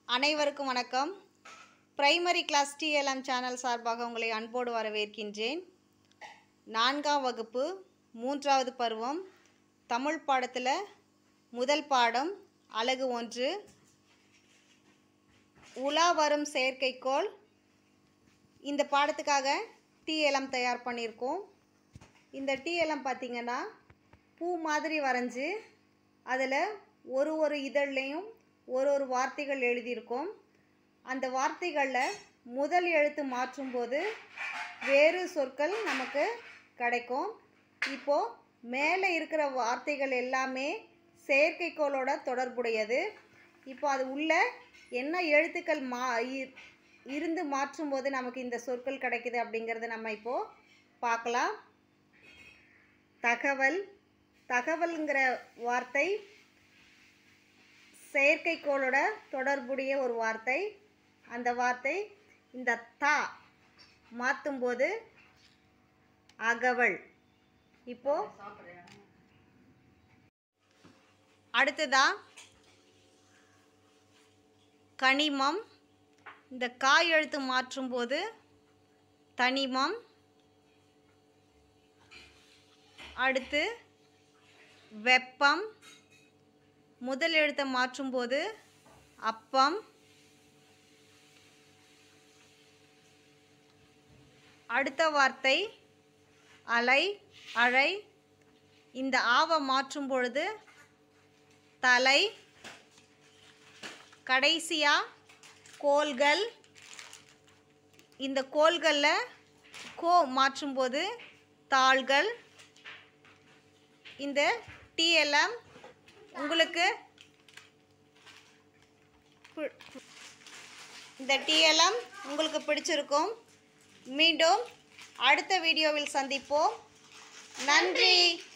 அனைவருக்கும் வணக்கம் primary class DLM channel சார்பாக உங்களை அன்போடு வரவேற்கின்றேன் நான்காம் வகுப்பு மூன்றாவது பருவம் தமிழ் பாடத்தில் முதல் பாடம் அழகு ஒன்று உலா வரும் செயற்கைக்கோள் இந்த பாடத்துக்காக டிஎல்எம் தயார் பண்ணியிருக்கோம் இந்த டிஎல்எம் பார்த்திங்கன்னா பூ மாதிரி வரைஞ்சி அதில் ஒரு ஒரு இதழ்லையும் ஒரு ஒரு வார்த்தைகள் எழுதியிருக்கோம் அந்த வார்த்தைகளில் முதல் எழுத்து மாற்றும்போது வேறு சொற்கள் நமக்கு கிடைக்கும் இப்போது மேலே இருக்கிற வார்த்தைகள் எல்லாமே செயற்கைக்கோளோட தொடர்புடையது இப்போ அது உள்ள என்ன எழுத்துக்கள் மா இ- இருந்து மாற்றும்போது நமக்கு இந்த சொற்கள் கிடைக்குது அப்படிங்கிறத நம்ம இப்போது பார்க்கலாம் தகவல் தகவல்ங்கிற வார்த்தை செயற்கைக்கோளோட தொடர்புடைய ஒரு வார்த்தை அந்த வார்த்தை இந்த தா மாற்றும்போது அகவல் இப்போ அடுத்ததா கனிமம் இந்த காய் எழுத்து மாற்றும்போது தனிமம் அடுத்து வெப்பம் முதல் எழுத்தை மாற்றும்போது அப்பம் அடுத்த வார்த்தை அலை அழை இந்த ஆவை மாற்றும் பொழுது தலை கடைசியாக கோள்கள் இந்த கோள்களில் கோ மாற்றும்போது தாள்கள் இந்த டிஎல்எம் உங்களுக்கு பி- இந்த டிஎல்எம் உங்களுக்கு பிடிச்சிருக்கும் மீண்டும் அடுத்த வீடியோவில் சந்திப்போம் நன்றி